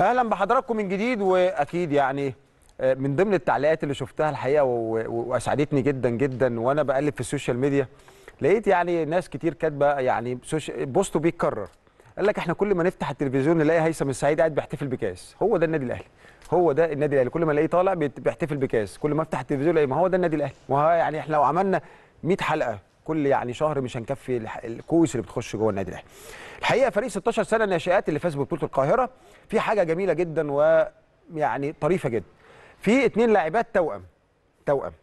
اهلا بحضراتكم من جديد واكيد يعني آه، من ضمن التعليقات اللي شفتها الحقيقه و- و- واسعدتني جدا جدا وانا بقلب في السوشيال ميديا لقيت يعني ناس كتير كاتبه يعني سوش- بوسته بيتكرر قال لك احنا كل ما نفتح التلفزيون نلاقي هيثم السعيد قاعد بيحتفل بكاس هو ده النادي الاهلي هو ده النادي الاهلي كل ما الاقيه طالع بيت- بيحتفل بكاس كل ما افتح التلفزيون الاقي ما هو ده النادي الاهلي وهو يعني احنا لو عملنا 100 حلقه كل يعني شهر مش هنكفي الح- الكوس اللي بتخش جوه النادي الاهلي الحقيقه فريق 16 سنه الناشئات اللي فاز ببطوله القاهره في حاجه جميله جدا ويعني طريفه جدا في اتنين لاعبات توأم توأم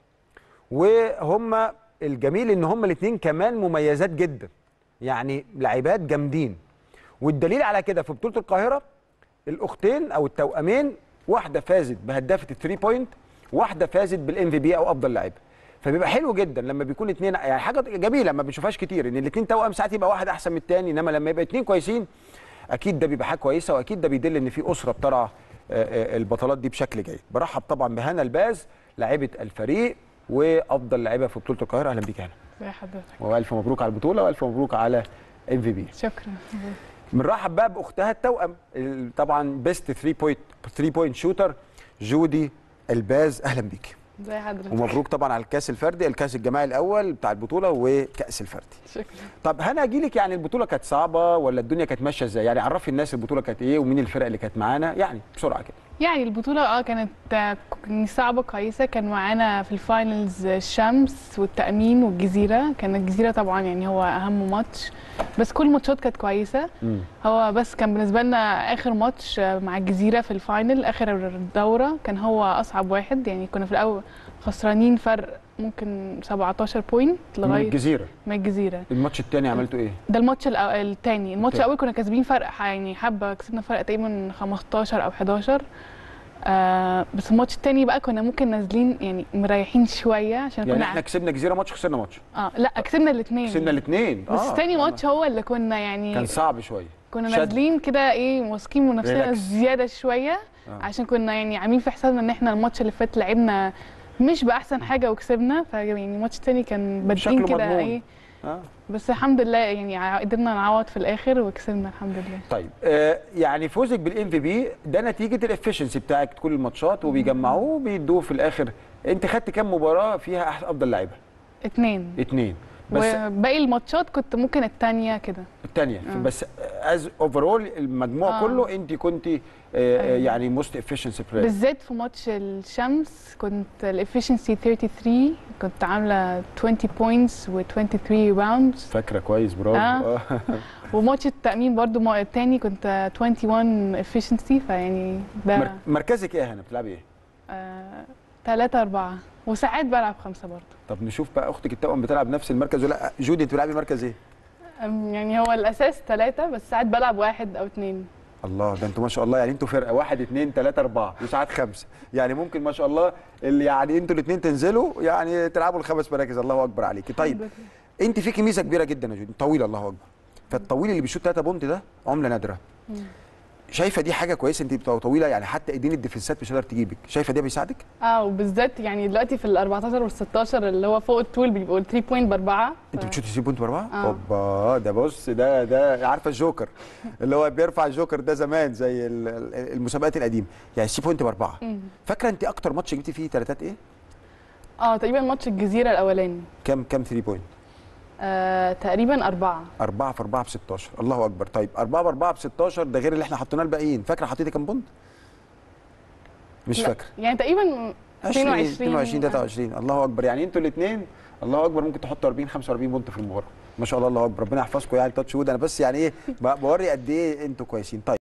وهم الجميل ان هم الاثنين كمان مميزات جدا يعني لاعبات جامدين والدليل على كده في بطوله القاهره الاختين او التوأمين واحده فازت بهدافه الثري بوينت واحده فازت بالام في بي او افضل لاعب فبيبقى حلو جدا لما بيكون اثنين يعني حاجه جميله ما بنشوفهاش كتير ان الاثنين توأم ساعات يبقى واحد احسن من الثاني انما لما يبقى اثنين كويسين اكيد ده بيبقى حاجه كويسه واكيد ده بيدل ان في اسره بترعى آه، آه، البطولات دي بشكل جيد برحب طبعا بهنا الباز لاعبه الفريق وافضل لاعبه في بطوله القاهره اهلا بيك هنا ازي حضرتك والف مبروك على البطوله والف مبروك على ام في بي شكرا بنرحب بقى باختها التوأم ال- طبعا بيست 3 بوينت 3 بوينت شوتر جودي الباز اهلا بيك ازي حضرتك ومبروك طبعا على الكاس الفردي الكاس الجماعي الاول بتاع البطوله وكاس الفردي شكرا طب هنا اجي لك يعني البطوله كانت صعبه ولا الدنيا كانت ماشيه ازاي يعني عرفي الناس البطوله كانت ايه ومين الفرق اللي كانت معانا يعني بسرعه كده يعني البطولة اه كانت آه، كانت صعبة كويسة كان معانا في الفاينلز الشمس والتأمين والجزيرة كان الجزيرة طبعا يعني هو أهم ماتش بس كل الماتشات كانت كويسة مم. هو بس كان بالنسبة لنا آخر ماتش آه، مع الجزيرة في الفاينل آخر الدورة كان هو أصعب واحد يعني كنا في الأول خسرانين فرق ممكن 17 بوينت من لغاية الجزيره من الجزيرة الماتش الثاني عملتوا ايه ده الماتش الأو- التاني الماتش التاني. الاول كنا كاسبين فرق ح- يعني حبه كسبنا فرق تقريبا 15 او 11 آه بس الماتش التاني بقى كنا ممكن نازلين يعني مريحين شويه عشان يعني كنا احنا كسبنا جزيره ماتش خسرنا ماتش اه لا كسبنا الاثنين كسبنا الاثنين بس تاني ماتش هو اللي كنا يعني كان صعب شويه كنا شد. نازلين كده ايه واثقين من نفسنا ريلاكس. زياده شويه آه. عشان كنا يعني عاملين في حسابنا ان احنا الماتش اللي فات لعبنا مش باحسن حاجه وكسبنا فيعني الماتش التاني كان بادئين شكله كده مضمون. ايه اه بس الحمد لله يعني ع- قدرنا نعوض في الاخر وكسبنا الحمد لله طيب آه يعني فوزك بالام في بي ده نتيجه الافشنسي بتاعك كل الماتشات وبيجمعوه وبيدوه في الاخر انت خدت كام مباراه فيها أح- افضل لاعيبه اتنين اثنين بس وباقي الماتشات كنت ممكن التانية كده الثانيه آه. بس از اوفرول المجموع آه. كله انت كنت آه أيوة. يعني موست افشنسي بلاير بالذات في ماتش الشمس كنت الافشنسي 33 كنت عاملة 20 بوينتس و 23 ريباوندز فاكره كويس برافو آه. آه. وماتش التأمين برضو ما- التاني كنت 21 efficiency فيعني ده مر- مركزك ايه هنا بتلعبي ايه آه، تلاتة أربعة وساعات بلعب خمسة برضو طب نشوف بقى اختك التوأم بتلعب نفس المركز ولا لأ؟ جودي انت بتلعبي مركز ايه أم، يعني هو الأساس تلاتة بس ساعات بلعب واحد أو اتنين الله ده انتوا ما شاء الله يعني انتوا فرقه واحد اثنين ثلاثه اربعه وساعات خمسه يعني ممكن ما شاء الله اللي يعني انتوا الاثنين تنزلوا يعني تلعبوا الخمس مراكز الله اكبر عليكي طيب الحمد لله. انت فيكي ميزه كبيره جدا يا جودي طويله الله اكبر فالطويل اللي بيشوط 3 بونت ده عمله نادره مم. شايفه دي حاجه كويسه انت بتبقى طويله يعني حتى ايدين الديفنسات مش هتقدر تجيبك شايفه ده بيساعدك اه وبالذات يعني دلوقتي في ال 14 وال 16 اللي هو فوق الطول بيبقوا 3 بوينت باربعه انت ف- بتشوتي 3 بونت باربعه آه. اوبا ده بص ده ده عارفه الجوكر اللي هو بيرفع الجوكر ده زمان زي ال- ال- المسابقات القديمه يعني 3 بونت باربعه مم. فاكره انت اكتر ماتش جبتي فيه ثلاثات ايه اه تقريبا ماتش الجزيره الاولاني كام كام 3 بوينت آه تقريبا اربعه 4 في 4 ب 16 الله اكبر طيب 4 ب 4 ب 16 ده غير اللي احنا حطيناه الباقيين فاكره حطيتي كام بونت مش لا، فاكره يعني تقريبا 20 22 22 23 الله اكبر يعني انتوا الاثنين الله اكبر ممكن تحطوا 40 45 بونت في المباراه ما شاء الله الله اكبر ربنا يحفظكم يعني تاتش وود انا بس يعني ايه ب- بوري قد ايه انتوا كويسين طيب